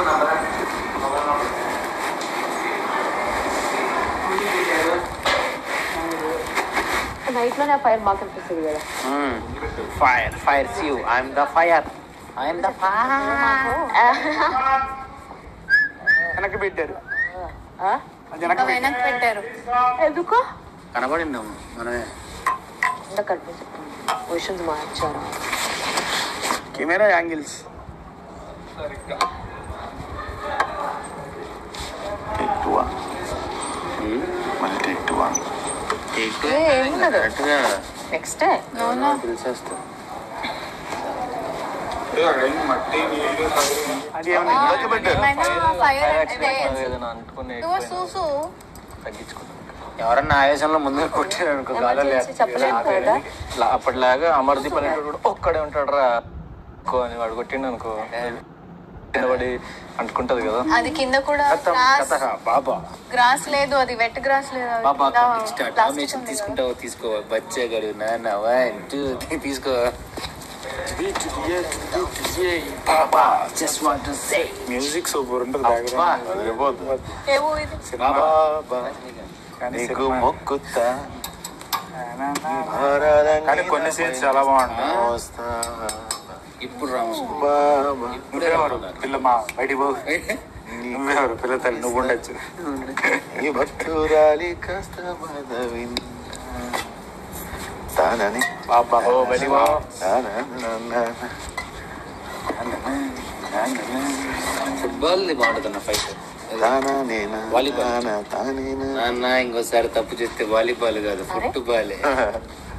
Night లోనే fire బాగా కనిపిస్తుంది కదా fire fire you I'm the fire I'm the fire వెనక్కి పెట్టారు ఆ? అది వెనక్కి పెట్టారు. వెనక్కి పెట్టారు ఎందుకు కనబడిందాము మనమే ఎంత కనిపిస్తుంది పొజిషన్స్ మార్చారు కెమెరా యాంగిల్స్ ఏ, ఏమున్నది? కరెక్ట్గా నెక్స్ట్ తెలిసేస్తా అది ఏమన్నా ఇంట్లోకి పెట్టారు ఏమైనా ఫైర్ అంటే ఏదైనా అంటుకుని నువ్వు చూసు తగ్గించుకుంటాం ఎవరన్నా ఆవేశంలో ముందు కొట్టారు అనుకో గాలో ఎమర్జెన్సీ చెప్పలేము కదా లా- అప్పటిలాగా అమర్దీప్ అనేటోడు కూడా ఒక్కడే ఉంటాడు రా అని వాడు కొట్టిండు అనుకో కింద పడి అంటుకుంటది కదా అది కింద కూడా గ్రాస్ బాబా గ్రాస్ లేదు అది వెట్ గ్రాస్ లేదు అది బాబా కింద స్టార్ట్ plastic డామినేషన్ ఉంది కదా. తీసుకుంటావో తీసుకో బచ్చా గడు నాన్న వన్ టూ తీసుకో బాబా just want to say music super ఉంటుంది అబ్బా. ఏవో ఇది బాబా నీకు మొక్కుతా కానీ కొన్ని సీన్స్ చాలా బాగుంటాయి ఇప్పుడు రాము నువ్వెవరు పిల్ల మా బయటికి పో నువ్వెవరు పిల్ల తల్లి నువ్వు ఉండొచ్చు ఈ భక్తురాలి కాస్త బాధ విన్నా తానని బాబా ఓ బయటికి పో ఫుట్బాల్ బాగుంటుంది ఫైట్ వాలీబాల్ తానేనా నాన్న ఇంకోసారి తప్పు చేస్తే వాలీబాల్ కాదు ఫుట్బాల్